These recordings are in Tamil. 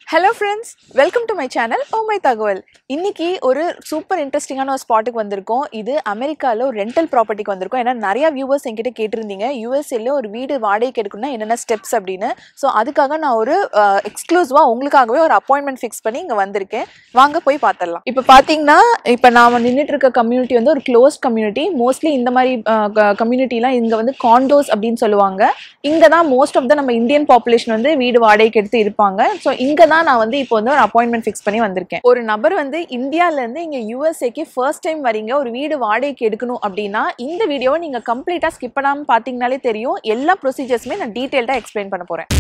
hello friends welcome to my channel oh my தகவல் இன்னைக்கு ஒரு சூப்பர் இன்ட்ரெஸ்டிங்கான ஒரு ஸ்பாட்டுக்கு வந்திருக்கோம் இது அமெரிக்காவில் ஒரு ரெண்டல் ப்ராப்பர்ட்டிக்கு வந்திருக்கோம் ஏன்னா நிறைய வியூவர்ஸ் என்கிட்ட கேட்டிருந்தீங்க யூஎஸ்ஏல ஒரு வீடு வாடகைக்கு எடுக்கணும்னா என்னென்ன ஸ்டெப்ஸ் அப்படின்னு ஸோ அதுக்காக நான் ஒரு எக்ஸ்க்ளூசிவாக உங்களுக்காகவே ஒரு அப்பாயின்மெண்ட் ஃபிக்ஸ் பண்ணி இங்கே வந்திருக்கேன் வாங்க போய் பார்த்துடலாம் இப்போ பார்த்தீங்கன்னா இப்போ நான் நின்றுட்டு இருக்க கம்யூனிட்டி வந்து ஒரு க்ளோஸ் கம்யூனிட்டி மோஸ்ட்லி இந்த மாதிரி கம்யூனிட்டிலாம் இங்கே வந்து காண்டோஸ் அப்படின்னு சொல்லுவாங்க இங்கே தான் மோஸ்ட் ஆஃப் த நம்ம இந்தியன் பாப்புலேஷன் வந்து வீடு வாடகைக்கு எடுத்து இருப்பாங்க ஸோ இங்கே தான் நான் வந்து இப்போ வந்து ஒரு அப்பாயின்மெண்ட் ஃபிக்ஸ் பண்ணி வந்திருக்கேன் ஒரு நபர் வந்து இந்தியாவிலேருந்து இங்கே யூஎஸ்ஏக்கு ஃபர்ஸ்ட் டைம் வரீங்க ஒரு வீடு வாடகைக்கு எடுக்கணும் அப்படின்னா இந்த வீடியோவை நீங்கள் கம்ப்ளீட்டாக ஸ்கிப் பண்ணாமல் பார்த்தீங்கனாலே தெரியும் எல்லா ப்ரொசீஜர்ஸுமே நான் டீட்டெயில்டாக எக்ஸ்பிளைன் பண்ண போகிறேன்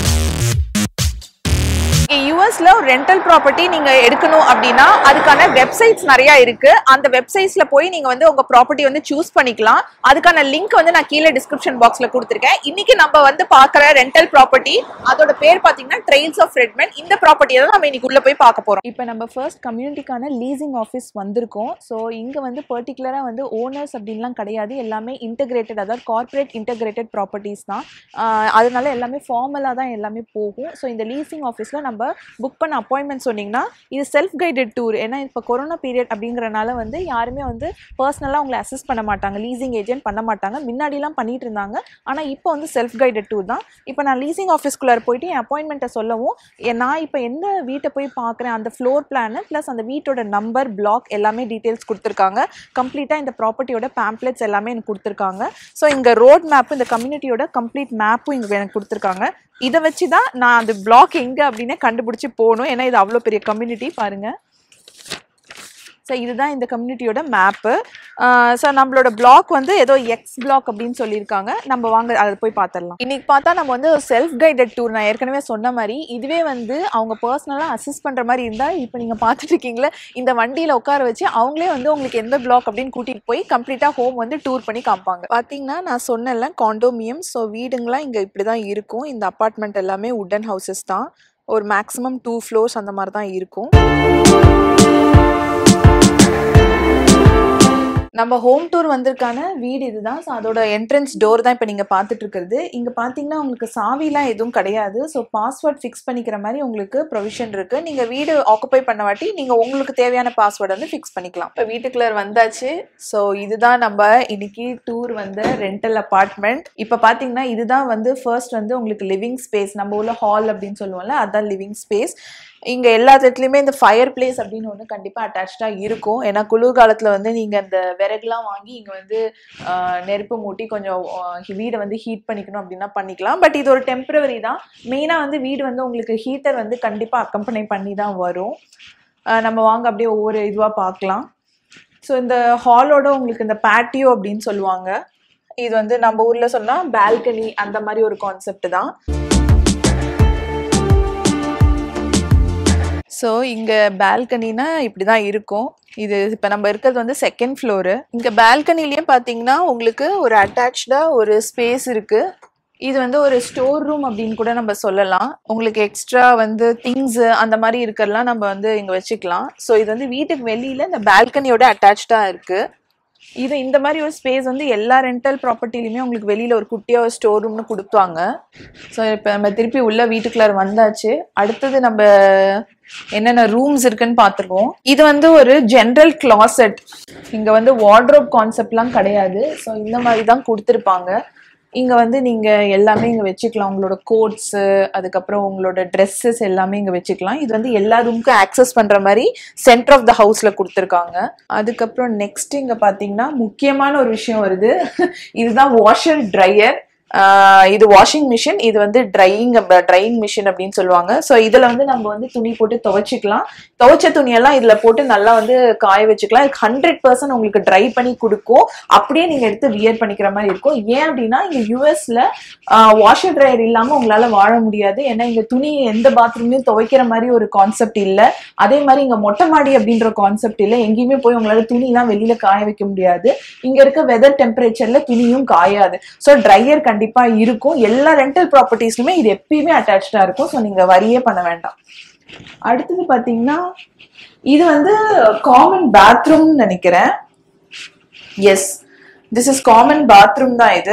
யூஎஸ்ல ஒரு ரெண்டல் ப்ராப்பர்ட்டி நீங்க எடுக்கணும் அப்படின்னா அதுக்கான வெப்சைட்ஸ் நிறைய இருக்கு அந்த வெப்சைட்ஸ்ல போய் நீங்க வந்து உங்க ப்ராப்பர்ட்டி வந்து சூஸ் பண்ணிக்கலாம் அதுக்கான லிங்க் வந்து நான் கீழே டிஸ்கிரிப்ஷன் பாக்ஸ்ல கொடுத்துருக்கேன் இன்னைக்கு நம்ம வந்து பாக்குற ரெண்டல் ப்ராப்பர்ட்டி அதோட பேர் பாத்தீங்கன்னா ட்ரெயில்ஸ் ஆஃப் ரெட்மெண்ட் இந்த ப்ராப்பர்ட்டியை தான் நம்ம இன்னைக்கு உள்ள போய் பார்க்க போறோம் இப்போ நம்ம ஃபர்ஸ்ட் கம்யூனிட்டிக்கான லீசிங் ஆஃபீஸ் வந்திருக்கோம் ஸோ இங்க வந்து பர்டிகுலரா வந்து ஓனர்ஸ் அப்படின்லாம் கிடையாது எல்லாமே இன்டகிரேட்டட் அதாவது கார்ப்பரேட் இன்டகிரேட்டட் ப்ராப்பர்ட்டிஸ் தான் ஆஹ் அதனால எல்லாமே ஃபார்மலாக தான் எல்லாமே போகும் ஸோ இந்த லீசிங் ஆஃபீஸில் நம்ம புக் பண்ண அப்பாயின்மெண்ட் சொன்னீங்கன்னா இது செல்ஃப் கைடட் டூர் ஏன்னா இப்போ கொரோனா பீரியட் அப்படிங்கிறனால வந்து யாருமே வந்து பர்சனலாக உங்களை அசஸ் பண்ண மாட்டாங்க லீசிங் ஏஜென்ட் பண்ண மாட்டாங்க முன்னாடிலாம் பண்ணிட்டு இருந்தாங்க ஆனால் இப்போ வந்து செல்ஃப் கைடட் டூர் தான் இப்போ நான் லீசிங் ஆஃபீஸ்க்குள்ளார போயிட்டு என் அப்பாயின்மெண்ட்டை சொல்லவும் எ- நான் இப்போ எந்த வீட்டை போய் பார்க்குறேன் அந்த ஃப்ளோர் பிளானு ப்ளஸ் அந்த வீட்டோட நம்பர் பிளாக் எல்லாமே டீட்டெயில்ஸ் கொடுத்துருக்காங்க கம்ப்ளீட்டாக இந்த ப்ராப்பர்ட்டியோட பேம்ப்ளெட்ஸ் எல்லாமே எனக்கு கொடுத்துருக்காங்க ஸோ இங்கே ரோட் மேப் இந்த கம்யூனிட்டியோட கம்ப்ளீட் மேப்பும் இங்கே எனக்கு கொடுத்துருக்காங்க இதை வச்சு தான் நான் அந்த பிளாக் எங்கே அப்படின்னு கண்டுபிடிச்சி போகணும் ஏன்னா இது அவ்வளோ பெரிய கம்யூனிட்டி பாருங்க ஸோ இதுதான் இந்த கம்யூனிட்டியோட மேப்பு ஸோ நம்மளோட பிளாக் வந்து ஏதோ எக்ஸ் பிளாக் அப்படின்னு சொல்லியிருக்காங்க நம்ம வாங்க அதை போய் பார்த்துடலாம் இன்னைக்கு பார்த்தா நம்ம வந்து செல்ஃப் கைடட் டூர் நான் ஏற்கனவே சொன்ன மாதிரி இதுவே வந்து அவங்க பர்சனலாக அசிஸ்ட் பண்ணுற மாதிரி இருந்தால் இப்போ நீங்கள் பார்த்துட்டு இருக்கீங்களே இந்த வண்டியில் உட்கார வச்சு அவங்களே வந்து உங்களுக்கு எந்த பிளாக் அப்படின்னு கூட்டிகிட்டு போய் கம்ப்ளீட்டாக ஹோம் வந்து டூர் பண்ணி காமிப்பாங்க பார்த்தீங்கன்னா நான் சொன்னேன்ல காண்டோமியம் ஸோ வீடுங்களாம் இங்கே இப்படி தான் இருக்கும் இந்த அப்பார்ட்மெண்ட் எல்லாமே உட்டன் ஹவுசஸ் தான் ஒரு மேக்ஸிமம் டூ ஃப்ளோர்ஸ் அந்த மாதிரி தான் இருக்கும் நம்ம ஹோம் டூர் வந்திருக்கான வீடு இதுதான் ஸோ அதோட என்ட்ரன்ஸ் டோர் தான் இப்போ நீங்கள் பார்த்துட்டு இருக்கிறது இங்கே பார்த்தீங்கன்னா உங்களுக்கு சாவிலாம் எதுவும் கிடையாது ஸோ பாஸ்வேர்ட் ஃபிக்ஸ் பண்ணிக்கிற மாதிரி உங்களுக்கு ப்ரொவிஷன் இருக்குது நீங்கள் வீடு ஆக்குப்பை பண்ண வாட்டி நீங்கள் உங்களுக்கு தேவையான பாஸ்வேர்டு வந்து ஃபிக்ஸ் பண்ணிக்கலாம் இப்போ வீட்டுக்குள்ளே வந்தாச்சு ஸோ இதுதான் நம்ம இன்னைக்கு டூர் வந்து ரெண்டல் அப்பார்ட்மெண்ட் இப்போ பார்த்தீங்கன்னா இதுதான் வந்து ஃபர்ஸ்ட் வந்து உங்களுக்கு லிவிங் ஸ்பேஸ் நம்ம உள்ள ஹால் அப்படின்னு சொல்லுவோம்ல அதான் லிவிங் ஸ்பேஸ் இங்கே எல்லா இடத்துலையுமே இந்த ஃபயர் பிளேஸ் அப்படின்னு ஒன்று கண்டிப்பாக அட்டாச்சாக இருக்கும் ஏன்னா குளிர்காலத்தில் வந்து நீங்கள் அந்த விறகுலாம் வாங்கி இங்கே வந்து ஆஹ், நெருப்பு மூட்டி கொஞ்சம் ஆஹ், வீடை வந்து ஹீட் பண்ணிக்கணும் அப்படின்னா பண்ணிக்கலாம் பட் இது ஒரு டெம்பரவரி தான் மெயினாக வந்து வீடு வந்து உங்களுக்கு ஹீட்டர் வந்து கண்டிப்பாக அக்கம்பனை பண்ணி தான் வரும் ஆஹ், நம்ம வாங்க அப்படியே ஒவ்வொரு இதுவாக பார்க்கலாம் ஸோ இந்த ஹாலோட உங்களுக்கு இந்த பேட்டியோ அப்படின்னு சொல்லுவாங்க இது வந்து நம்ம ஊரில் சொன்னால் பால்கனி அந்த மாதிரி ஒரு கான்செப்ட் தான் ஸோ இங்கே பால்கனினா இப்படி தான் இருக்கும் இது இப்போ நம்ம இருக்கிறது வந்து செகண்ட் ஃப்ளோரு இங்கே பால்கனிலேயே பார்த்தீங்கன்னா உங்களுக்கு ஒரு அட்டாச்சாக ஒரு ஸ்பேஸ் இருக்குது இது வந்து ஒரு ஸ்டோர் ரூம் அப்படின்னு கூட நம்ம சொல்லலாம் உங்களுக்கு எக்ஸ்ட்ரா வந்து திங்ஸ் அந்த மாதிரி இருக்கிறதெல்லாம் நம்ம வந்து இங்கே வச்சுக்கலாம் ஸோ இது வந்து வீட்டுக்கு வெளியில் இந்த பால்கனியோட அட்டாச்சாக இருக்குது இது இந்த மாதிரி ஒரு ஸ்பேஸ் வந்து எல்லா ரெண்டல் ப்ராப்பர்ட்டிலையுமே உங்களுக்கு வெளியில் ஒரு குட்டியாக ஒரு ஸ்டோர் ரூம்னு கொடுப்பாங்க ஸோ இப்போ நம்ம திருப்பி உள்ள வீட்டுக்குள்ளார வந்தாச்சு அடுத்தது நம்ம என்னென்ன ரூம்ஸ் இருக்குன்னு பார்த்துருவோம் இது வந்து ஒரு ஜென்ரல் கிளாசெட் இங்கே வந்து வார்ட்ரோப் கான்செப்ட்லாம் கிடையாது ஸோ இந்த மாதிரி தான் கொடுத்துருப்பாங்க இங்கே வந்து நீங்கள் எல்லாமே இங்கே வச்சுக்கலாம் உங்களோட கோட்ஸு அதுக்கப்புறம் உங்களோட ட்ரெஸ்ஸஸ் எல்லாமே இங்கே வச்சுக்கலாம் இது வந்து எல்லா ரூமுக்கும் ஆக்சஸ் பண்ணுற மாதிரி சென்டர் ஆஃப் த ஹவுஸில் கொடுத்துருக்காங்க அதுக்கப்புறம் நெக்ஸ்ட் இங்கே பார்த்தீங்கன்னா முக்கியமான ஒரு விஷயம் வருது இதுதான் வாஷர் ட்ரையர் இது வாஷிங் மிஷின் இது வந்து ட்ரையிங் ட்ரையிங் மிஷின் அப்படின்னு சொல்லுவாங்க ஸோ இதில் வந்து நம்ம வந்து துணி போட்டு துவைச்சிக்கலாம் துவைச்ச துணியெல்லாம் இதில் போட்டு நல்லா வந்து காய வச்சுக்கலாம் ஹண்ட்ரட் பர்சன்ட் உங்களுக்கு ட்ரை பண்ணி கொடுக்கும் அப்படியே நீங்கள் எடுத்து வியர் பண்ணிக்கிற மாதிரி இருக்கும் ஏன் அப்படின்னா இங்கே யூஎஸ்ல வாஷர் ட்ரையர் இல்லாமல் உங்களால் வாழ முடியாது ஏன்னா இங்கே துணி எந்த பாத்ரூம்லையும் துவைக்கிற மாதிரி ஒரு கான்செப்ட் இல்லை அதே மாதிரி இங்கே மொட்டை மாடி அப்படின்ற கான்செப்ட் இல்லை எங்கேயுமே போய் உங்களால் துணிலாம் வெளியில் காய வைக்க முடியாது இங்கே இருக்க வெதர் டெம்பரேச்சரில் துணியும் காயாது ஸோ ட்ரையர் கண்டிப்பாக இருக்கும் எல்லா ரெண்டல் ப்ராப்பர்ட்டிஸ்லுமே இது எப்பயுமே அட்டாச்சாக இருக்கும் ஸோ நீங்கள் வரியே பண்ண வேண்டாம் அடுத்தது பார்த்தீங்கன்னா இது வந்து காமன் பாத்ரூம்னு நினைக்கிறேன் yes this is common bathroom தான் இது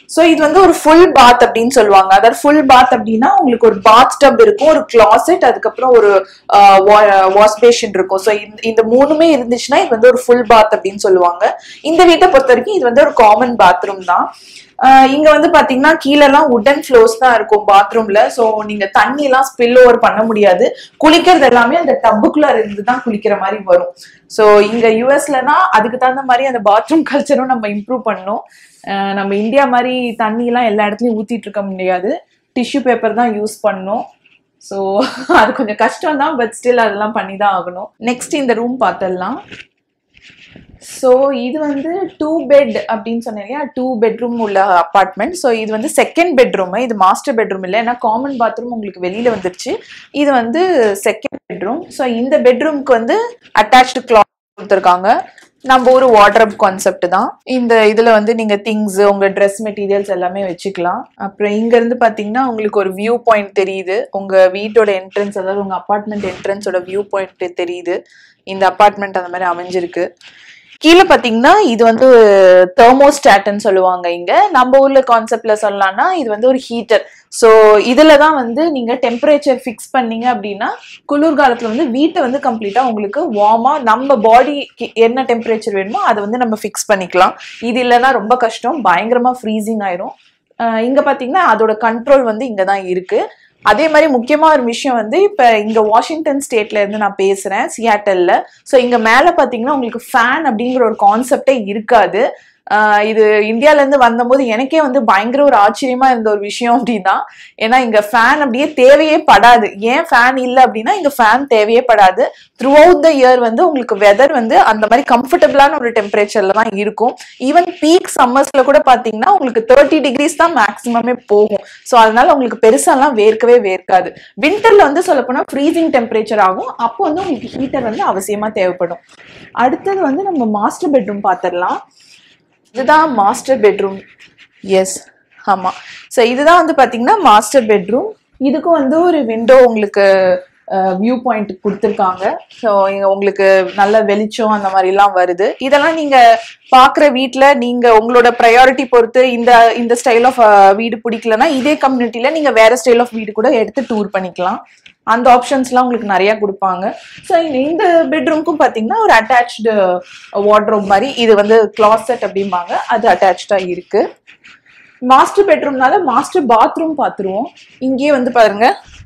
ஸோ இது வந்து ஒரு ஃபுல் பாத் அப்படின்னு சொல்லுவாங்க அதாவது ஃபுல் பாத் அப்படின்னா உங்களுக்கு ஒரு பாத் டப் இருக்கும் ஒரு கிளாசெட் அதுக்கப்புறம் ஒரு வாஷ் பேஷன் இருக்கும் ஸோ இந்த மூணுமே இருந்துச்சுன்னா இது வந்து ஒரு ஃபுல் பாத் அப்படின்னு சொல்லுவாங்க இந்த வீட்டை பொறுத்த வரைக்கும் இது வந்து ஒரு காமன் பாத்ரூம் தான் ஆஹ் இங்க வந்து பாத்தீங்கன்னா கீழெல்லாம் உடன் ஃப்ளோர்ஸ் தான் இருக்கும் பாத்ரூம்ல சோ நீங்க தண்ணி எல்லாம் ஸ்பில் ஓவர் பண்ண முடியாது குளிக்கிறது எல்லாமே அந்த டப்புக்குள்ள இருந்து தான் குளிக்கிற மாதிரி வரும் சோ இங்க யூஎஸ்லனா அதுக்கு தகுந்த மாதிரி அந்த பாத்ரூம் கல்ச்சரும் நம்ம இம்ப்ரூவ் பண்ணணும் ஆஹ் நம்ம இந்தியா மாதிரி தண்ணி எல்லாம் எல்லா இடத்துலயும் ஊத்திட்டு இருக்க முடியாது டிஷ்யூ பேப்பர் தான் யூஸ் பண்ணணும் ஸோ அது கொஞ்சம் கஷ்டம் தான் பட் ஸ்டில் அதெல்லாம் பண்ணி தான் ஆகணும் நெக்ஸ்ட் இந்த ரூம் பார்த்துடலாம் ஸோ இது வந்து டூ பெட் அப்படின்னு சொன்னேன் இல்லையா டூ பெட்ரூம் உள்ள அப்பார்ட்மெண்ட் ஸோ இது வந்து செகண்ட் பெட்ரூம் இது மாஸ்டர் பெட்ரூம் இல்லை ஏன்னா காமன் பாத்ரூம் உங்களுக்கு வெளியில வந்துருச்சு இது வந்து செகண்ட் பெட்ரூம் ஸோ இந்த பெட்ரூம்க்கு வந்து அட்டாச்டு கிளாத் கொடுத்துருக்காங்க நம்ம ஒரு வாட்ரப் கான்செப்ட் தான் இந்த இதுல வந்து நீங்க திங்ஸ் உங்க ட்ரெஸ் மெட்டீரியல்ஸ் எல்லாமே வச்சுக்கலாம் அப்புறம் இங்க இருந்து பாத்தீங்கன்னா உங்களுக்கு ஒரு வியூ பாயிண்ட் தெரியுது உங்க வீட்டோட என்ட்ரன்ஸ் அதாவது உங்க அப்பார்ட்மெண்ட் என்ட்ரன்ஸோட வியூ பாயிண்ட் தெரியுது இந்த அப்பார்ட்மெண்ட் அந்த மாதிரி அமைஞ்சிருக்கு கீழே பாத்தீங்கன்னா இது வந்து தெர்மோஸ்டாட்னு சொல்லுவாங்க இங்க நம்ம ஊர்ல கான்செப்ட்ல சொல்லலாம்னா இது வந்து ஒரு ஹீட்டர் ஸோ இதுல தான் வந்து நீங்க டெம்பரேச்சர் ஃபிக்ஸ் பண்ணீங்க அப்படின்னா குளிர்காலத்துல வந்து வீட்டை வந்து கம்ப்ளீட்டா உங்களுக்கு வார்மா நம்ம பாடிக்கு என்ன டெம்பரேச்சர் வேணுமோ அதை வந்து நம்ம ஃபிக்ஸ் பண்ணிக்கலாம் இது இல்லைன்னா ரொம்ப கஷ்டம் பயங்கரமா ஃப்ரீசிங் ஆயிரும் அஹ் இங்க பாத்தீங்கன்னா அதோட கண்ட்ரோல் வந்து இங்க தான் இருக்கு அதே மாதிரி முக்கியமா ஒரு விஷயம் வந்து இப்ப இங்க வாஷிங்டன் ஸ்டேட்ல இருந்து நான் பேசுறேன் சியாட்டல்ல ஸோ இங்க மேல பாத்தீங்கன்னா உங்களுக்கு ஃபேன் அப்படிங்கிற ஒரு கான்செப்டே இருக்காது ஆஹ் இது இந்தியால இருந்து வந்தபோது எனக்கே வந்து பயங்கர ஒரு ஆச்சரியமா இருந்த ஒரு விஷயம் அப்படின்னா ஏன்னா இங்க ஃபேன் அப்படியே தேவையே படாது ஏன் ஃபேன் இல்லை அப்படின்னா இங்க ஃபேன் தேவையே படாது த்ரூ அவுட் த இயர் வந்து உங்களுக்கு வெதர் வந்து அந்த மாதிரி கம்ஃபர்டபுளான ஒரு டெம்பரேச்சர்ல தான் இருக்கும் ஈவன் பீக் சம்மர்ஸ்ல கூட பாத்தீங்கன்னா உங்களுக்கு தேர்ட்டி டிகிரிஸ் தான் மேக்ஸிமமே போகும் ஸோ அதனால உங்களுக்கு பெருசாலாம் வேர்க்கவே வேர்க்காது வின்டர்ல வந்து சொல்ல போனா ஃப்ரீசிங் டெம்பரேச்சர் ஆகும் அப்போ வந்து உங்களுக்கு ஹீட்டர் வந்து அவசியமா தேவைப்படும் அடுத்தது வந்து நம்ம மாஸ்டர் பெட்ரூம் பார்த்துடலாம் இதுதான் மாஸ்டர் பெட்ரூம் எஸ் ஆமா ஸோ இதுதான் வந்து பாத்தீங்கன்னா மாஸ்டர் பெட்ரூம் இதுக்கும் வந்து ஒரு விண்டோ உங்களுக்கு வியூ பாயிண்ட் கொடுத்துருக்காங்க ஸோ உங்களுக்கு நல்ல வெளிச்சம் அந்த மாதிரிலாம் வருது இதெல்லாம் நீங்க பார்க்குற வீட்டில் நீங்க உங்களோட ப்ரையாரிட்டி பொறுத்து இந்த இந்த ஸ்டைல் ஆஃப் வீடு பிடிக்கலன்னா இதே கம்யூனிட்டியில நீங்க வேற ஸ்டைல் ஆஃப் வீடு கூட எடுத்து டூர் பண்ணிக்கலாம் அந்த ஆப்ஷன்ஸ்லாம் உங்களுக்கு நிறைய கொடுப்பாங்க ஸோ இந்த பெட்ரூம்க்கும் பார்த்தீங்கன்னா ஒரு அட்டாச்சு வார்ட்ரோப் மாதிரி இது வந்து கிளாசெட் அப்படிம்பாங்க அது அட்டாச்சாக இருக்கு மாஸ்டர் பெட்ரூம்னால மாஸ்டர் பாத்ரூம் பார்த்துருவோம் இங்கேயே வந்து பாருங்க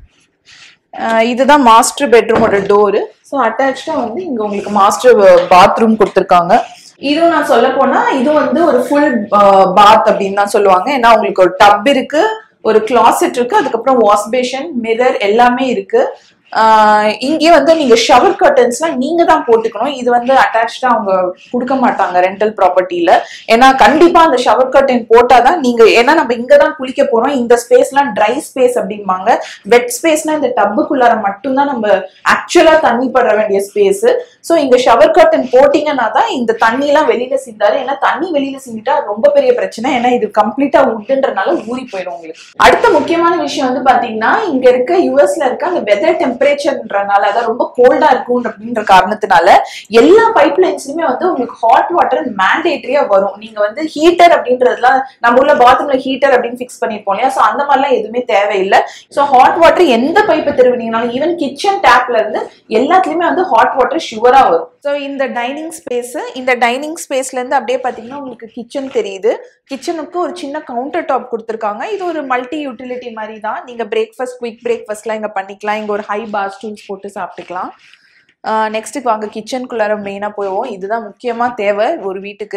அஹ் இதுதான் மாஸ்டர் பெட்ரூமோட டோரு ஸோ அட்டாச்சாக வந்து இங்கே உங்களுக்கு மாஸ்டர் பாத்ரூம் கொடுத்துருக்காங்க இதுவும் நான் சொல்ல போனா இது வந்து ஒரு ஃபுல் பாத் அப்படின்னு தான் சொல்லுவாங்க ஏன்னா உங்களுக்கு ஒரு டப் இருக்கு ஒரு கிளாசெட் இருக்கு அதுக்கப்புறம் வாஷ் பேஷன் மிரர் எல்லாமே இருக்கு ஆஹ் இங்கே வந்து நீங்க ஷவர் கர்டன்ஸ்லாம் நீங்க தான் போட்டுக்கணும் இது வந்து அட்டாச்சா அவங்க கொடுக்க மாட்டாங்க ரெண்டல் ப்ராப்பர்ட்டில ஏன்னா கண்டிப்பா அந்த ஷவர் கர்டன் போட்டாதான் நீங்க ஏன்னா நம்ம இங்க தான் குளிக்க போறோம் இந்த ஸ்பேஸ்லாம் ட்ரை ஸ்பேஸ் அப்படிம்பாங்க வெட் ஸ்பேஸ்னா இந்த டப்புக்குள்ளார மட்டும்தான் நம்ம ஆக்சுவலா தண்ணி பட வேண்டிய ஸ்பேஸ் ஸோ இங்க ஷவர் கர்டன் போட்டீங்கன்னா தான் இந்த தண்ணி எல்லாம் வெளியில சிந்தாரு ஏன்னா தண்ணி வெளியில சிந்திட்டா ரொம்ப பெரிய பிரச்சனை ஏன்னா இது கம்ப்ளீட்டா உட்டுன்றனால ஊறி போயிடும் உங்களுக்கு அடுத்த முக்கியமான விஷயம் வந்து பாத்தீங்கன்னா இங்க இருக்க யூஎஸ்ல இருக்க அந்த வெதர் டெம்பரேச்சர்ன்றனால அதான் ரொம்ப கோல்டா இருக்கும் அப்படின்ற காரணத்தினால எல்லா பைப் லைன்ஸ்லயுமே வந்து உங்களுக்கு ஹாட் வாட்டர் மேண்டேட்டரியா வரும் நீங்க வந்து ஹீட்டர் அப்படின்றதுலாம் நம்ம உள்ள பாத்ரூம்ல ஹீட்டர் அப்படின்னு ஃபிக்ஸ் பண்ணிருப்போம் இல்லையா ஸோ அந்த மாதிரிலாம் எதுவுமே தேவையில்லை ஸோ ஹாட் வாட்டர் எந்த பைப்பை திருவினீங்கனாலும் ஈவன் கிச்சன் டேப்ல இருந்து எல்லாத்துலயுமே வந்து ஹாட் வாட்டர் ஷுவரா வரும் ஸோ இந்த டைனிங் ஸ்பேஸ் இந்த டைனிங் ஸ்பேஸ்ல இருந்து அப்படியே பாத்தீங்கன்னா உங்களுக்கு கிச்சன் தெரியுது கிச்சனுக்கு ஒரு சின்ன கவுண்டர் டாப் கொடுத்துருக்காங்க இது ஒரு மல்டி யூட்டிலிட்டி மாதிரி தான் நீங்க பிரேக்ஃபாஸ்ட் குயிக் பிரேக்ஃபாஸ்ட்லாம் இங்க பண்ணிக்கலாம் இங்க ஒரு ஹை பார் ஸ்டூல்ஸ் போட்டு சாப்பிட்டுக்கலாம் நெக்ஸ்ட்டுக்கு வாங்க கிச்சனுக்குள்ளார மெயினாக போவோம் இதுதான் முக்கியமாக தேவை ஒரு வீட்டுக்கு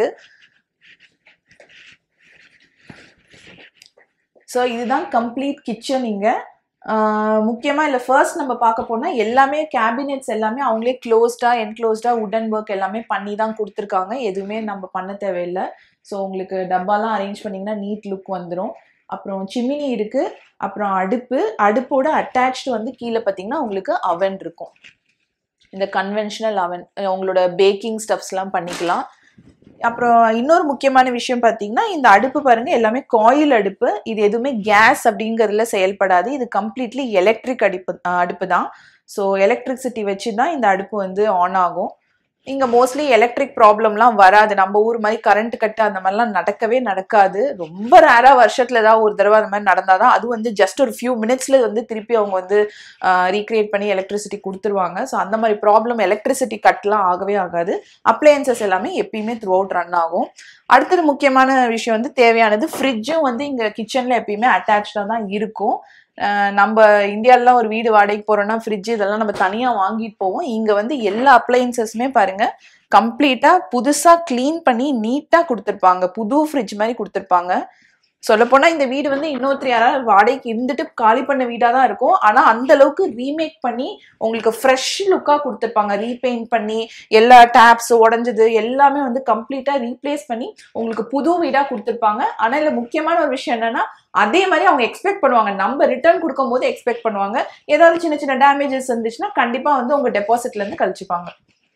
ஸோ இதுதான் கம்ப்ளீட் கிச்சன் இங்கே முக்கியமாக இல்லை ஃபர்ஸ்ட் நம்ம பார்க்க போனால் எல்லாமே கேபினெட்ஸ் எல்லாமே அவங்களே க்ளோஸ்டாக என்க்ளோஸ்டாக உடன் ஒர்க் எல்லாமே பண்ணி தான் கொடுத்துருக்காங்க எதுவுமே நம்ம பண்ண தேவையில்லை ஸோ உங்களுக்கு டப்பாலாம் அரேஞ்ச் பண்ணிங்கன்னா நீட் லுக் வந்துடும் அப்புறம் சிமினி இருக்குது அப்புறம் அடுப்பு அடுப்போட அட்டாச்டு வந்து கீழே பார்த்தீங்கன்னா உங்களுக்கு அவன் இருக்கும் இந்த கன்வென்ஷனல் அவன் உங்களோட பேக்கிங் ஸ்டப்ஸ்லாம் பண்ணிக்கலாம் அப்புறம் இன்னொரு முக்கியமான விஷயம் பார்த்தீங்கன்னா இந்த அடுப்பு பாருங்க எல்லாமே காயில் அடுப்பு இது எதுவுமே கேஸ் அப்படிங்கிறதுல செயல்படாது இது கம்ப்ளீட்லி எலக்ட்ரிக் அடுப்பு அடுப்பு தான் ஸோ எலக்ட்ரிசிட்டி வச்சு தான் இந்த அடுப்பு வந்து ஆன் ஆகும் இங்க மோஸ்ட்லி எலக்ட்ரிக் ப்ராப்ளம்லாம் வராது நம்ம ஊர் மாதிரி கரண்ட் கட்டு அந்த மாதிரிலாம் நடக்கவே நடக்காது ரொம்ப ரேரா வருஷத்துல ஏதாவது ஒரு தடவை அந்த மாதிரி நடந்தாதான் அது வந்து ஜஸ்ட் ஒரு ஃபியூ மினிட்ஸ்ல வந்து திருப்பி அவங்க வந்து ரீக்ரியேட் பண்ணி எலக்ட்ரிசிட்டி கொடுத்துருவாங்க ஸோ அந்த மாதிரி ப்ராப்ளம் எலக்ட்ரிசிட்டி கட்லாம் ஆகவே ஆகாது அப்ளையன்சஸ் எல்லாமே எப்பயுமே த்ரூ அவுட் ரன் ஆகும் அடுத்தது முக்கியமான விஷயம் வந்து தேவையானது ஃப்ரிட்ஜும் வந்து இங்க கிச்சன்ல எப்பயுமே அட்டாச்சாக தான் இருக்கும் அஹ் நம்ம இந்தியாவிலாம் ஒரு வீடு வாடகைக்கு போறோம்னா ஃப்ரிட்ஜ் இதெல்லாம் நம்ம தனியா வாங்கிட்டு போவோம் இங்க வந்து எல்லா அப்ளையன்சஸுமே பாருங்க கம்ப்ளீட்டா புதுசா க்ளீன் பண்ணி நீட்டா கொடுத்துருப்பாங்க புது ஃப்ரிட்ஜ் மாதிரி கொடுத்துருப்பாங்க சொல்லப்போனா இந்த வீடு வந்து இன்னொருத்தர் யாராவது வாடகைக்கு இருந்துட்டு காலி பண்ண வீடா தான் இருக்கும் ஆனா அந்த அளவுக்கு ரீமேக் பண்ணி உங்களுக்கு ஃப்ரெஷ் லுக்கா கொடுத்துருப்பாங்க ரீபெயிண்ட் பண்ணி எல்லா டேப்ஸ் உடஞ்சது எல்லாமே வந்து கம்ப்ளீட்டா ரீப்ளேஸ் பண்ணி உங்களுக்கு புது வீடா கொடுத்துருப்பாங்க ஆனா இதுல முக்கியமான ஒரு விஷயம் என்னன்னா அதே மாதிரி அவங்க எக்ஸ்பெக்ட் பண்ணுவாங்க நம்ம ரிட்டர்ன் கொடுக்கும் போது எக்ஸ்பெக்ட் பண்ணுவாங்க ஏதாவது சின்ன சின்ன டேமேஜஸ் இருந்துச்சுன்னா கண்டிப்பா வந்து உங்க டெபாசிட்ல இருந்து கழிச்சுப்பாங்க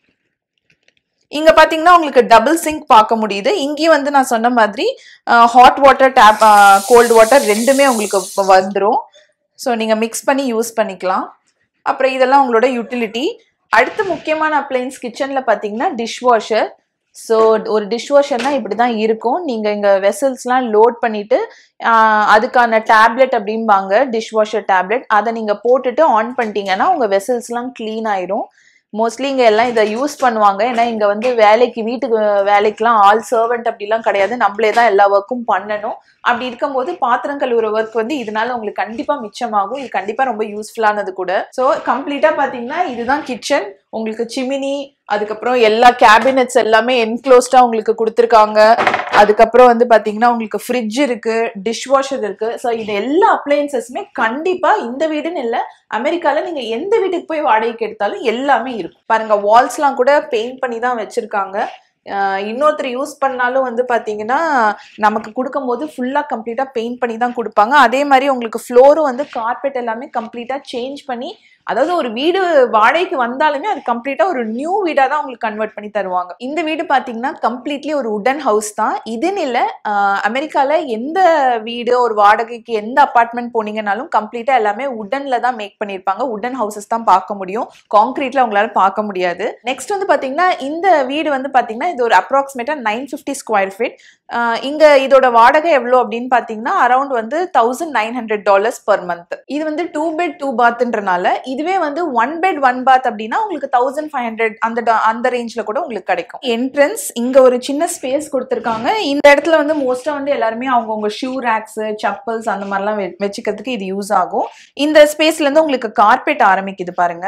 இங்க பாத்தீங்கன்னா உங்களுக்கு டபுள் சிங்க் பார்க்க முடியுது இங்கேயும் வந்து நான் சொன்ன மாதிரி hot water tap cold water ரெண்டுமே உங்களுக்கு வந்துடும் ஸோ நீங்க மிக்ஸ் பண்ணி யூஸ் பண்ணிக்கலாம் அப்புறம் இதெல்லாம் உங்களோட யூட்டிலிட்டி அடுத்து முக்கியமான அப்ளைன்ஸ் கிச்சன்ல பாத்தீங்கன்னா டிஷ் வாஷர் ஸோ ஒரு டிஷ் வாஷர்னா இப்படி தான் இருக்கும் நீங்கள் இங்கே வெசல்ஸ்லாம் லோட் பண்ணிட்டு ஆஹ், அதுக்கான டேப்லெட் அப்படிம்பாங்க டிஷ் வாஷர் டேப்லெட் அதை நீங்கள் போட்டுட்டு ஆன் பண்ணிட்டீங்கன்னா உங்கள் வெசல்ஸ்லாம் க்ளீன் ஆயிரும் மோஸ்ட்லி இங்கே எல்லாம் இதை யூஸ் பண்ணுவாங்க ஏன்னா இங்கே வந்து வேலைக்கு வீட்டுக்கு வேலைக்கெலாம் ஆல் சர்வெண்ட் அப்படிலாம் கிடையாது நம்மளே தான் எல்லா ஒர்க்கும் பண்ணணும் அப்படி இருக்கும்போது பாத்திரம் கழுவுற ஒர்க் வந்து இதனால உங்களுக்கு கண்டிப்பாக மிச்சமாகும் இது கண்டிப்பாக ரொம்ப யூஸ்ஃபுல்லானது கூட ஸோ கம்ப்ளீட்டாக பார்த்தீங்கன்னா இதுதான் கிச்சன் உங்களுக்கு சிமினி அதுக்கப்புறம் எல்லா கேபினெட்ஸ் எல்லாமே என்க்ளோஸ்டா உங்களுக்கு கொடுத்துருக்காங்க அதுக்கப்புறம் வந்து பாத்தீங்கன்னா உங்களுக்கு ஃப்ரிட்ஜ் இருக்கு டிஷ் வாஷர் இருக்கு ஸோ இது எல்லா அப்ளையன்சஸுமே கண்டிப்பா இந்த வீடுன்னு இல்லை அமெரிக்கால நீங்க எந்த வீட்டுக்கு போய் வாடகைக்கு எடுத்தாலும் எல்லாமே இருக்கும் பாருங்க வால்ஸ்லாம் கூட பெயிண்ட் பண்ணி தான் வச்சிருக்காங்க ஆஹ் இன்னொருத்தர் யூஸ் பண்ணாலும் வந்து பாத்தீங்கன்னா நமக்கு கொடுக்கும்போது ஃபுல்லா கம்ப்ளீட்டா பெயிண்ட் பண்ணி தான் கொடுப்பாங்க அதே மாதிரி உங்களுக்கு ஃப்ளோரும் வந்து கார்பெட் எல்லாமே கம்ப்ளீட்டா சேஞ்ச் பண்ணி அதாவது ஒரு வீடு வாடகைக்கு வந்தாலுமே அது கம்ப்ளீட்டா ஒரு நியூ வீடா தான் உங்களுக்கு கன்வெர்ட் பண்ணி தருவாங்க இந்த வீடு பாத்தீங்கன்னா கம்ப்ளீட்லி ஒரு உடன் ஹவுஸ் தான் இதுன்னு இல்ல ஆஹ் அமெரிக்கால எந்த வீடு ஒரு வாடகைக்கு எந்த அபார்ட்மெண்ட் போனீங்கனாலும் கம்ப்ளீட்டா எல்லாமே உடன்ல தான் மேக் பண்ணிருப்பாங்க உடன் ஹவுசஸ் தான் பார்க்க முடியும் கான்கிரீட்ல உங்களால பார்க்க முடியாது நெக்ஸ்ட் வந்து பாத்தீங்கன்னா இந்த வீடு வந்து பாத்தீங்கன்னா இது ஒரு அப்ராக்சிமேட்டா நைன் ஃபிஃப்டி ஸ்கொயர் ஃபீட் இங்க இதோட வாடகை எவ்வளோ அப்படின்னு பாத்தீங்கன்னா அரௌண்ட் வந்து thousand nine hundred dollars per month இது வந்து டூ பெட் டூ பாத்ன்றனால இதுவே வந்து ஒன் பெட் ஒன் பாத் அப்படின்னா உங்களுக்கு தௌசண்ட் ஃபைவ் ஹண்ட்ரட் அந்த da- அந்த ரேஞ்ச்ல கூட உங்களுக்கு கிடைக்கும் என்ட்ரன்ஸ் இங்க ஒரு சின்ன ஸ்பேஸ் கொடுத்துருக்காங்க இந்த இடத்துல வந்து மோஸ்டா வந்து எல்லாருமே அவங்கவுங்க ஷூ ரேக்ஸ் சப்பல்ஸ் அந்த மாதிரிலாம் வெ- வச்சுக்கிறதுக்கு இது யூஸ் ஆகும் இந்த ஸ்பேஸ்ல இருந்து உங்களுக்கு கார்பெட் ஆரம்பிக்குது பாருங்க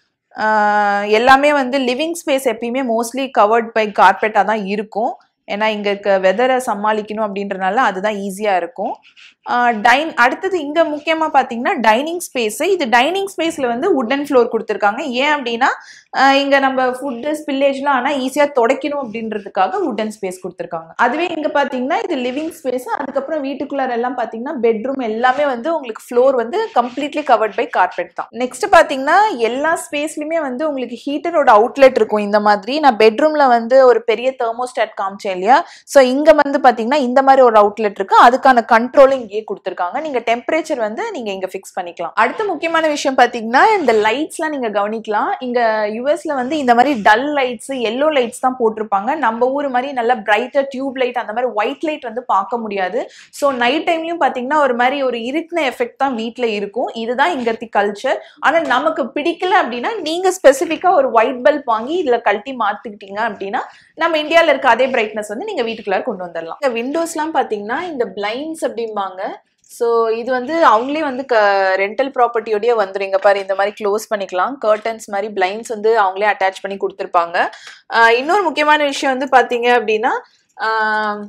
ஆஹ் எல்லாமே வந்து லிவிங் ஸ்பேஸ் எப்பயுமே மோஸ்ட்லி கவர்ட் பை கார்பெட்டாக தான் இருக்கும் ஏன்னா இங்க இருக்க வெதரை சமாளிக்கணும் அப்படின்றனால அதுதான் ஈஸியா இருக்கும் டைன் அடுத்தது இங்க முக்கியமா பாத்தீங்கன்னா டைனிங் ஸ்பேஸ் இது டைனிங் ஸ்பேஸ்ல வந்து உட்டன் ஃப்ளோர் கொடுத்துருக்காங்க ஏன் அப்படின்னா ஆஹ் இங்க நம்ம ஃபுட்டு ஸ்பில்லேஜ்லாம் ஆனா ஈஸியா துடைக்கணும் அப்படின்றதுக்காக உட்டன் ஸ்பேஸ் கொடுத்துருக்காங்க அதுவே இங்க பாத்தீங்கன்னா இது லிவிங் ஸ்பேஸ் அதுக்கப்புறம் வீட்டுக்குள்ளார எல்லாம் பாத்தீங்கன்னா பெட்ரூம் எல்லாமே வந்து உங்களுக்கு ஃப்ளோர் வந்து கம்ப்ளீட்லி கவர்ட் பை கார்பெட் தான் நெக்ஸ்ட் பாத்தீங்கன்னா எல்லா ஸ்பேஸ்லயுமே வந்து உங்களுக்கு ஹீட்டரோட அவுட்லெட் இருக்கும் இந்த மாதிரி நான் பெட்ரூம்ல வந்து ஒரு பெரிய தெர்மோஸ்டாட் காமிச்சேன் இல்லையா ஸோ இங்க வந்து பாத்தீங்கன்னா இந்த மாதிரி ஒரு அவுட்லெட் இருக்கு அதுக்கான கண்ட்ரோலும் இங்கேயே கொடுத்துருக்காங்க நீங்க டெம்பரேச்சர் வந்து நீங்க இங்க ஃபிக்ஸ் பண்ணிக்கலாம் அடுத்த முக்கியமான விஷயம் பாத்தீங்கன்னா இந்த லைட்ஸ்லாம் நீங்க கவனிக்கலாம் இங்க யூஎஸ்ல வந்து இந்த மாதிரி டல் லைட்ஸ் எல்லோ லைட்ஸ் தான் போட்டிருப்பாங்க நம்ம ஊர் மாதிரி நல்ல பிரைட்டர் டியூப் லைட் அந்த மாதிரி ஒயிட் லைட் வந்து பார்க்க முடியாது ஸோ நைட் டைம்லயும் பாத்தீங்கன்னா ஒரு மாதிரி ஒரு இருட்டின எஃபெக்ட் தான் வீட்ல இருக்கும் இதுதான் இங்க இருக்க கல்ச்சர் ஆனா நமக்கு பிடிக்கல அப்படின்னா நீங்க ஸ்பெசிஃபிக்கா ஒரு ஒயிட் பல்ப் வாங்கி இதுல கழட்டி மாத்திக்கிட்டீங்க அப்படின்னா நம்ம இந்தியால இருக்க அதே பிரைட்னஸ் வந்து நீங்க வீட்டுக்குள்ளார கொண்டு வந்துடலாம் இந்த விண்டோஸ்லாம் பாத்தீங்கன்னா இந்த பிளைண்ட்ஸ் அப்படிம்பாங்க ஸோ இது வந்து அவங்களே வந்து க ரெண்டல் ப்ராப்பர்ட்டியோடய வந்துடும் இங்க பாரு இந்த மாதிரி க்ளோஸ் பண்ணிக்கலாம் கர்டன்ஸ் மாதிரி பிளைண்ட்ஸ் வந்து அவங்களே அட்டாச் பண்ணி கொடுத்துருப்பாங்க ஆஹ் இன்னொரு முக்கியமான விஷயம் வந்து பாத்தீங்க அப்படின்னா ஆஹ்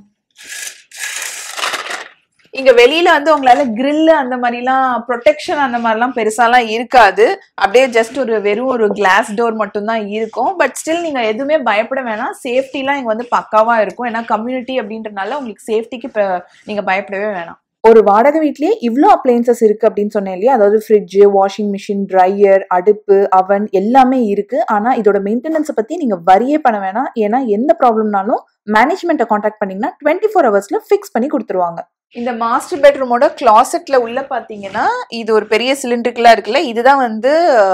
இங்க வெளியில வந்து உங்களால grill அந்த மாதிரிலாம் ப்ரொடெக்ஷன் அந்த மாதிரிலாம் பெருசாலாம் இருக்காது அப்படியே ஜஸ்ட் ஒரு வெறும் ஒரு கிளாஸ் டோர் மட்டும்தான் இருக்கும் பட் ஸ்டில் நீங்க எதுவுமே பயப்பட வேணாம் சேஃப்டிலாம் இங்க வந்து பக்காவா இருக்கும் ஏன்னா கம்யூனிட்டி அப்படின்றனால உங்களுக்கு சேஃப்டிக்கு நீங்க பயப்படவே வேணாம் ஒரு வாடகை வீட்லயே இவ்வளோ அப்ளைன்சஸ் இருக்கு அப்படின்னு சொன்னேன் இல்லையா அதாவது ஃப்ரிட்ஜ் வாஷிங் மிஷின் ட்ரையர் அடுப்பு அவன் எல்லாமே இருக்கு ஆனா இதோட மெயின்டெனன்ஸை பத்தி நீங்க வரியே பண்ண வேணாம் ஏன்னா எந்த ப்ராப்ளம்னாலும் மேனேஜ்மெண்ட்டை காண்டாக்ட் பண்ணீங்கன்னா டுவெண்ட்டி ஃபோர் ஹவர்ஸ்ல ஃபிக்ஸ் பண்ணி கொடுத்துருவாங்க இந்த மாஸ்டர் பெட்ரூமோட கிளாசெட்ல உள்ள பாத்தீங்கன்னா இது ஒரு பெரிய சிலிண்ட்ரிக்கலா இருக்குல்ல இதுதான் வந்து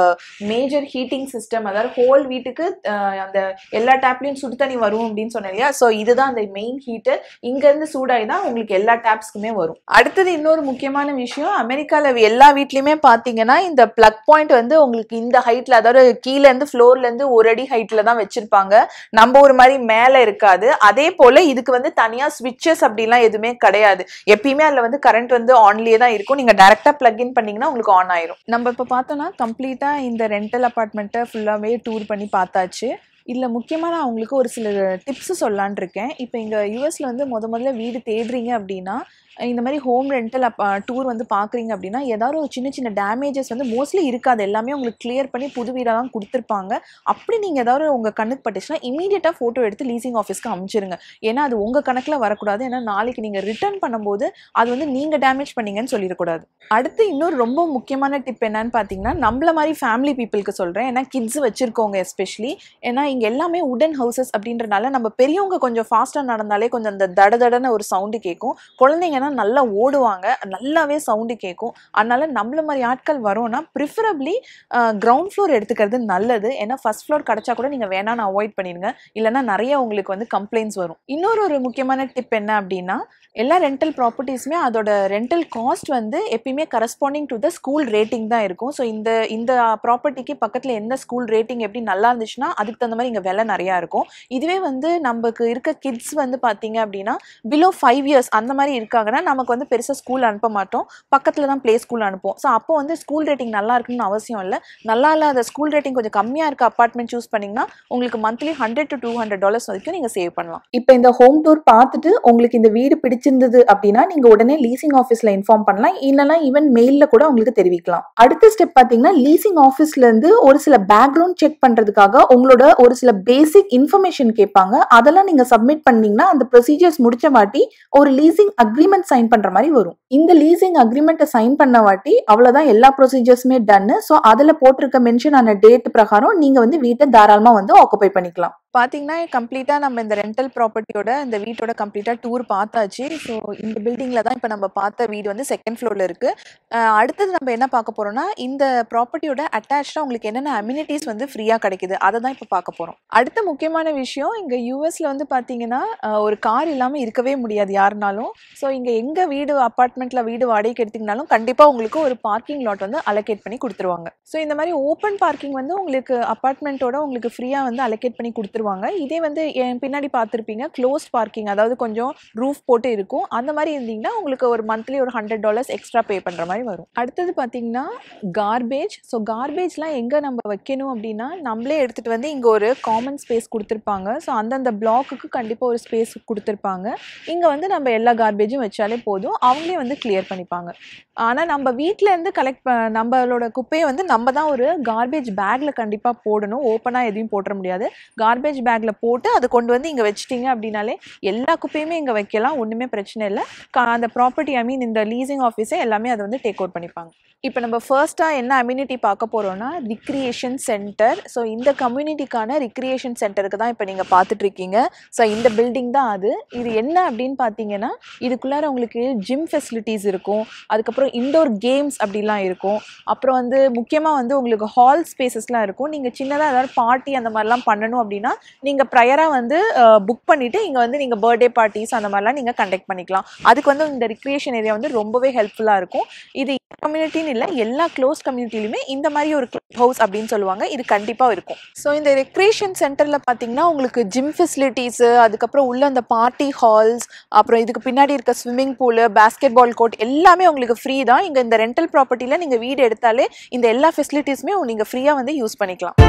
மேஜர் ஹீட்டிங் சிஸ்டம் அதாவது ஹோல் வீட்டுக்கு அஹ், அந்த எல்லா டேப்லயும் சுடு தண்ணி வரும் அப்படின்னு சொன்னேன் இல்லையா ஸோ இதுதான் அந்த மெயின் ஹீட்டர் இங்க இருந்து சூடாகி தான் உங்களுக்கு எல்லா டேப்ஸ்க்குமே வரும் அடுத்தது இன்னொரு முக்கியமான விஷயம் அமெரிக்கால எல்லா வீட்லயுமே பாத்தீங்கன்னா இந்த பிளக் பாயிண்ட் வந்து உங்களுக்கு இந்த ஹைட்ல அதாவது கீழ இருந்து ஃப்ளோர்ல இருந்து ஒரு அடி ஹைட்ல தான் வச்சிருப்பாங்க நம்ம ஒரு மாதிரி மேல இருக்காது அதே போல இதுக்கு வந்து தனியா ஸ்விட்சஸ் அப்படிலாம் எதுவுமே கிடையாது எப்பயுமே அதுல வந்து கரண்ட் வந்து ஆன்லயே தான் இருக்கும் நீங்க டைரக்டா பிளக் இன் பண்ணீங்கன்னா உங்களுக்கு ஆன் ஆயிரும் நம்ம இப்ப பார்த்தோம்னா கம்ப்ளீட்டா இந்த ரெண்டல் அபார்ட்மெண்ட்டை ஃபுல்லாவே டூர் பண்ணி பார்த்தாச்சு இதில் முக்கியமாக நான் உங்களுக்கு ஒரு சில டிப்ஸ் சொல்லலான் இருக்கேன் இப்போ இங்கே யூஎஸில் வந்து முத முதல்ல வீடு தேடுறீங்க அப்படின்னா இந்த மாதிரி ஹோம் ரெண்டல் டூர் வந்து பார்க்குறீங்க அப்படின்னா ஏதாவது ஒரு சின்ன சின்ன டேமேஜஸ் வந்து மோஸ்ட்லி இருக்காது எல்லாமே உங்களுக்கு கிளியர் பண்ணி புது வீடாக தான் கொடுத்துருப்பாங்க அப்படி நீங்கள் ஏதாவது உங்கள் கண்ணுக்கு பட்டுச்சுன்னா இமீடியட்டாக ஃபோட்டோ எடுத்து லீசிங் ஆஃபீஸ்க்கு அனுப்பிச்சிருங்க ஏன்னா அது உங்கள் கணக்கில் வரக்கூடாது ஏன்னா நாளைக்கு நீங்கள் ரிட்டர்ன் பண்ணும்போது அது வந்து நீங்கள் டேமேஜ் பண்ணீங்கன்னு சொல்லிடக்கூடாது அடுத்து இன்னொரு ரொம்ப முக்கியமான டிப் என்னன்னு பார்த்தீங்கன்னா நம்மள மாதிரி ஃபேமிலி பீப்புளுக்கு சொல்கிறேன் ஏன்னா கிட்ஸ் வச்சுருக்கோங்க எஸ்பெஷலி ஏன்னா இங்கே எல்லாமே உடன் ஹவுசஸ் அப்படின்றனால நம்ம பெரியவங்க கொஞ்சம் ஃபாஸ்ட்டாக நடந்தாலே கொஞ்சம் அந்த தட தடன்னு ஒரு சவுண்டு கேட்கும் குழந்தைங்கன்னா நல்லா ஓடுவாங்க நல்லாவே சவுண்டு கேட்கும் அதனால நம்மள மாதிரி ஆட்கள் வரோம்னா ப்ரிஃபரபிளி கிரவுண்ட் ஃப்ளோர் எடுத்துக்கிறது நல்லது ஏன்னா ஃபர்ஸ்ட் ஃப்ளோர் கிடச்சா கூட நீங்கள் வேணான்னு அவாய்ட் பண்ணிடுங்க இல்லைன்னா நிறைய உங்களுக்கு வந்து கம்ப்ளைண்ட்ஸ் வரும் இன்னொரு ஒரு முக்கியமான டிப் என்ன அப்படின்னா எல்லா ரெண்டல் ப்ராப்பர்ட்டிஸுமே அதோட ரெண்டல் காஸ்ட் வந்து எப்பயுமே corresponding to the school rating தான் இருக்கும் ஸோ இந்த இந்த ப்ராப்பர்ட்டிக்கு பக்கத்தில் எந்த ஸ்கூல் ரேட்டிங் எப்படி நல்லா இருந்துச்சுன்னா அதுக்கு தகுந்த மாதிரி இங்கே விலை நிறையா இருக்கும் இதுவே வந்து நமக்கு இருக்க கிட்ஸ் வந்து பார்த்தீங்க அப்படின்னா பிலோ ஃபைவ் இயர்ஸ் அந்த மாதிரி இருக்காங்கன்னா நமக்கு வந்து பெருசாக ஸ்கூல் அனுப்ப மாட்டோம் பக்கத்தில் தான் ப்ளே ஸ்கூல் அனுப்புவோம் ஸோ அப்போ வந்து ஸ்கூல் ரேட்டிங் நல்லா இருக்குன்னு அவசியம் இல்லை நல்லா இல்லாத ஸ்கூல் ரேட்டிங் கொஞ்சம் கம்மியாக இருக்க அப்பார்ட்மெண்ட் சூஸ் பண்ணிங்கன்னா உங்களுக்கு monthly hundred to two hundred dollars வரைக்கும் நீங்கள் சேவ் பண்ணலாம் இப்போ இந்த ஹோம் டூர் பார்த்துட்டு உங்களுக்கு இந்த வீடு பிடிச்சிருந்தது அப்படின்னா நீங்க உடனே லீசிங் ஆஃபீஸ்ல இன்ஃபார்ம் பண்ணலாம் இல்லைனா ஈவன் மெயில்ல கூட உங்களுக்கு தெரிவிக்கலாம் அடுத்த ஸ்டெப் பாத்தீங்கன்னா லீசிங் ஆஃபீஸ்ல இருந்து ஒரு சில பேக்ரவுண்ட் செக் பண்றதுக்காக உங்களோட ஒரு சில பேசிக் இன்ஃபர்மேஷன் கேட்பாங்க அதெல்லாம் நீங்க சப்மிட் பண்ணீங்கன்னா அந்த ப்ரொசீஜர்ஸ் முடிச்ச வாட்டி ஒரு லீசிங் அக்ரிமெண்ட் சைன் பண்ற மாதிரி வரும் இந்த லீசிங் அக்ரிமெண்ட்டை சைன் பண்ண வாட்டி அவ்வளவுதான் எல்லா ப்ரொசீஜர்ஸுமே டன்னு ஸோ அதுல போட்டிருக்க மென்ஷன் ஆன டேட் பிரகாரம் நீங்க வந்து வீட்டை தாராளமா வந்து ஆக்குபை பண்ணிக்கலாம் பார்த்தீங்கன்னா கம்ப்ளீட்டாக நம்ம இந்த ரெண்டல் ப்ராப்பர்ட்டியோட இந்த வீட்டோட கம்ப்ளீட்டாக டூர் பார்த்தாச்சு ஸோ இந்த பில்டிங்கில் தான் இப்போ நம்ம பார்த்த வீடு வந்து செகண்ட் ஃப்ளோரில் இருக்குது அடுத்தது நம்ம என்ன பார்க்க போகிறோம்னா இந்த ப்ராப்பர்ட்டியோட அட்டாச்சாக உங்களுக்கு என்னென்ன அம்யூனிட்டிஸ் வந்து ஃப்ரீயாக கிடைக்குது அதை தான் இப்போ பார்க்க போகிறோம் அடுத்த முக்கியமான விஷயம் இங்கே யூஎஸில் வந்து பார்த்தீங்கன்னா அஹ், ஒரு கார் இல்லாமல் இருக்கவே முடியாது யாருனாலும் ஸோ இங்கே எங்கே வீடு அப்பார்ட்மெண்ட்டில் வீடு வாடகைக்கு எடுத்தீங்கனாலும் கண்டிப்பாக உங்களுக்கு ஒரு பார்க்கிங் லாட் வந்து அலோகேட் பண்ணி கொடுத்துருவாங்க ஸோ இந்த மாதிரி ஓப்பன் பார்க்கிங் வந்து உங்களுக்கு அப்பார்ட்மெண்ட்டோட உங்களுக்கு ஃப்ரீயாக வந்து அலோகேட் பண்ணி கொடுத்துருவாங்க இதே வந்து என் பின்னாடி பார்த்துருப்பீங்க க்ளோஸ் பார்க்கிங் அதாவது கொஞ்சம் ரூஃப் போட்டு இருக்கும் அந்த மாதிரி இருந்தீங்கன்னா உங்களுக்கு ஒரு மந்த்லி ஒரு ஹண்ட்ரட் டாலர்ஸ் எக்ஸ்ட்ரா பே பண்ணுற மாதிரி வரும் அடுத்தது பார்த்தீங்கன்னா கார்பேஜ் ஸோ கார்பேஜ்லாம் எங்கே நம்ம வைக்கணும் அப்படின்னா நம்மளே எடுத்துகிட்டு வந்து இங்கே ஒரு காமன் ஸ்பேஸ் கொடுத்துருப்பாங்க ஸோ அந்தந்த பிளாக்குக்கு கண்டிப்பாக ஒரு ஸ்பேஸ் கொடுத்துருப்பாங்க இங்கே வந்து நம்ம எல்லா கார்பேஜும் வச்சாலே போதும் அவங்களே வந்து கிளியர் பண்ணிப்பாங்க ஆனால் நம்ம வீட்டில் இருந்து கலெக்ட் நம்மளோட குப்பையை வந்து நம்ம தான் ஒரு கார்பேஜ் பேக்கில் கண்டிப்பாக போடணும் ஓப்பனாக எதையும் போட்டுற முடியாது கார்பேஜ் பேக்கில் போட்டு அதை கொண்டு வந்து இங்கே வச்சிட்டிங்க அப்படின்னாலே எல்லா குப்பையுமே இங்கே வைக்கலாம் ஒன்றுமே பிரச்சனை இல்லை கா- அந்த ப்ராப்பர்ட்டி ஐ மீன் இந்த லீசிங் ஆஃபீஸே எல்லாமே அதை வந்து டேக் அவுட் பண்ணிப்பாங்க இப்போ நம்ம ஃபர்ஸ்ட்டாக என்ன அம்யூனிட்டி பார்க்க போகிறோம்னா ரிக்ரியேஷன் சென்டர் ஸோ இந்த கம்யூனிட்டிக்கான ரிக்ரியேஷன் சென்டருக்கு தான் இப்போ நீங்கள் பார்த்துட்ருக்கீங்க ஸோ இந்த பில்டிங் தான் அது இது என்ன அப்படின்னு பார்த்தீங்கன்னா இதுக்குள்ளார உங்களுக்கு ஜிம் ஃபெசிலிட்டிஸ் இருக்கும் அதுக்கப்புறம் இண்டோர் கேம்ஸ் அப்படிலாம் இருக்கும் அப்புறம் வந்து முக்கியமாக வந்து உங்களுக்கு ஹால் ஸ்பேசஸ்லாம் இருக்கும் நீங்கள் சின்னதாக ஏதாவது பார்ட்டி அந்த மாதிரிலாம் பண்ணணும் அப்படின்னா நீங்கள் ப்ரையராக வந்து புக் பண்ணிவிட்டு இங்கே வந்து நீங்கள் பர்த்டே பார்ட்டிஸ் அந்த மாதிரிலாம் நீங்கள் கண்டக்ட் பண்ணிக்கலாம் அதுக்கு வந்து இந்த ரிக்ரியேஷன் ஏரியா வந்து ரொம்பவே ஹெல்ப்ஃபுல்லாக இருக்கும் இது கம்யூனிட்டின்னு இல்லை எல்லா க்ளோஸ் கம்யூனிட்டிலையுமே இந்த மாதிரி ஒரு கிளப் ஹவுஸ் அப்படின்னு சொல்லுவாங்க இது கண்டிப்பாக இருக்கும் ஸோ இந்த ரெக்ரியேஷன் சென்டரில் பார்த்தீங்கன்னா உங்களுக்கு ஜிம் ஃபெசிலிட்டிஸு அதுக்கப்புறம் உள்ள அந்த பார்ட்டி ஹால்ஸ் அப்புறம் இதுக்கு பின்னாடி இருக்க swimming pool basketball court எல்லாமே உங்களுக்கு ஃப்ரீ தான் இங்கே இந்த ரெண்டல் ப்ராப்பர்ட்டியில் நீங்கள் வீடு எடுத்தாலே இந்த எல்லா ஃபெசிலிட்டிஸுமே நீங்கள் ஃப்ரீயாக வந்து யூஸ் பண்ணிக்கலாம்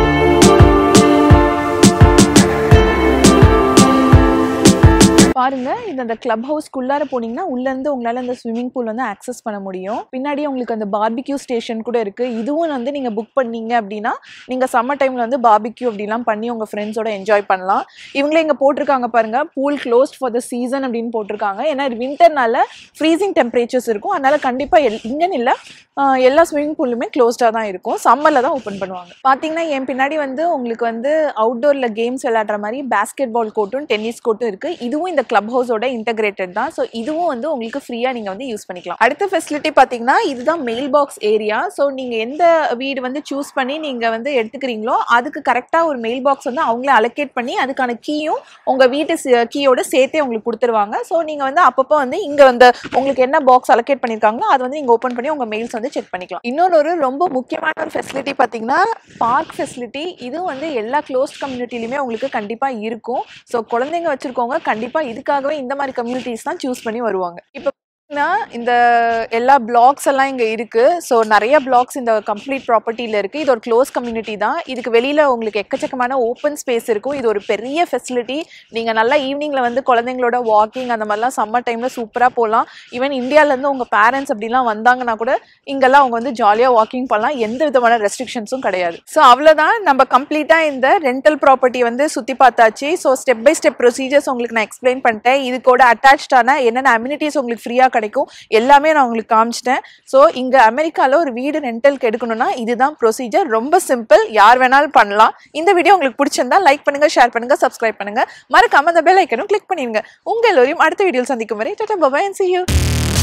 பாருங்க இது அந்த கிளப் ஹவுஸ்க்குள்ளார போனீங்கன்னா உள்ள இருந்து உங்களால அந்த ஸ்விம்மிங் பூல் வந்து ஆக்சஸ் பண்ண முடியும் பின்னாடியே உங்களுக்கு அந்த பார்பிக்யூ ஸ்டேஷன் கூட இருக்கு இதுவும் வந்து நீங்க புக் பண்ணீங்க அப்படின்னா நீங்க சம்மர் டைம்ல வந்து பார்பிக்யூ அப்படிலாம் பண்ணி உங்க ஃப்ரெண்ட்ஸோட என்ஜாய் பண்ணலாம் இவங்களே இங்க போட்டிருக்காங்க பாருங்க pool closed for the season அப்படின்னு போட்டிருக்காங்க ஏன்னா வின்டர்னால ஃப்ரீசிங் டெம்பரேச்சர்ஸ் இருக்கும் அதனால கண்டிப்பா எல் இங்கன்னு இல்லை ஆஹ் எல்லா ஸ்விம்மிங் பூலுமே க்ளோஸ்டாக தான் இருக்கும் சம்மரில் தான் ஓப்பன் பண்ணுவாங்க பார்த்தீங்கன்னா என் பின்னாடி வந்து உங்களுக்கு வந்து அவுட்டோரில் கேம்ஸ் விளையாடுற மாதிரி பேஸ்கெட் பால் கோர்ட்டும் டென்னிஸ் கோர்ட்டும் இருக்குது இதுவும் இந்த கிளப் ஹவுஸோட இன்டகிரேட்டட் தான் ஸோ இதுவும் வந்து உங்களுக்கு ஃப்ரீயாக நீங்கள் வந்து யூஸ் பண்ணிக்கலாம் அடுத்த ஃபெசிலிட்டி பார்த்தீங்கன்னா இதுதான் மெயில் பாக்ஸ் ஏரியா ஸோ நீங்கள் எந்த வீடு வந்து சூஸ் பண்ணி நீங்கள் வந்து எடுத்துக்கிறீங்களோ அதுக்கு கரெக்டாக ஒரு மெயில் பாக்ஸ் வந்து அவங்களே அலோகேட் பண்ணி அதுக்கான கீயும் உங்கள் வீட்டு கீயோட சேர்த்தே உங்களுக்கு கொடுத்துருவாங்க ஸோ நீங்கள் வந்து அப்பப்போ வந்து இங்கே வந்து உங்களுக்கு என்ன பாக்ஸ் அலோகேட் பண்ணியிருக்காங்களோ அதை வந்து நீங்கள் ஓப்பன் பண்ணி உங்கள் மெயில்ஸ் வந்து செக் பண்ணிக்கலாம் இன்னொரு ஒரு ரொம்ப முக்கியமான ஒரு ஃபெசிலிட்டி பார்த்தீங்கன்னா பார்க் ஃபெசிலிட்டி இதுவும் வந்து எல்லா க்ளோஸ்ட் கம்யூனிட்டிலையுமே உங்களுக்கு கண்டிப்பாக இருக்கும் ஸோ குழந்தைங்க வச்சுருக்கவங்க கண்டிப்பாக இதுக்காகவே இந்த மாதிரி கம்யூனிட்டிஸ் தான் சூஸ் பண்ணி வருவாங்க இப்போ இந்த எல்லா பிளாக்ஸ் எல்லாம் இங்கே இருக்கு ஸோ நிறைய பிளாக்ஸ் இந்த கம்ப்ளீட் ப்ராப்பர்ட்டியில் இருக்கு இது ஒரு க்ளோஸ் கம்யூனிட்டி தான் இதுக்கு வெளியில உங்களுக்கு எக்கச்சக்கமான ஓப்பன் ஸ்பேஸ் இருக்கும் இது ஒரு பெரிய ஃபெசிலிட்டி நீங்கள் நல்லா ஈவினிங்ல வந்து குழந்தைங்களோட வாக்கிங் அந்த மாதிரிலாம் சம்மர் டைம்ல சூப்பராக போகலாம் ஈவன் இந்தியாவிலேருந்து உங்கள் பேரண்ட்ஸ் அப்படிலாம் வந்தாங்கன்னா கூட இங்கெல்லாம் அவங்க வந்து ஜாலியாக வாக்கிங் பண்ணலாம் எந்த விதமான ரெஸ்ட்ரிக்ஷன்ஸும் கிடையாது ஸோ அவ்வளோதான் நம்ம கம்ப்ளீட்டாக இந்த ரெண்டல் ப்ராப்பர்ட்டி வந்து சுற்றி பார்த்தாச்சு so step by step procedures உங்களுக்கு நான் எக்ஸ்பிளைன் பண்ணிட்டேன் இது கூட அட்டாச்சான என்னென்ன அம்யூனிட்டிஸ் உங்களுக்கு ஃப்ரீயாக கிடைக்கும் எல்லாமே நான் உங்களுக்கு காமிச்சிட்டேன் ஸோ இங்கே அமெரிக்காவில் ஒரு வீடு ரெண்டலுக்கு எடுக்கணும்னா இதுதான் ப்ரொசீஜர் ரொம்ப சிம்பிள் யார் வேணாலும் பண்ணலாம் இந்த வீடியோ உங்களுக்கு பிடிச்சிருந்தா லைக் பண்ணுங்க ஷேர் பண்ணுங்க சப்ஸ்கிரைப் பண்ணுங்க மறக்காம அந்த பெல் ஐக்கனும் கிளிக் பண்ணிடுங்க உங்க எல்லோரையும் அடுத்த வீடியோவில் சந்திக்கும் வரை tata bye bye and see you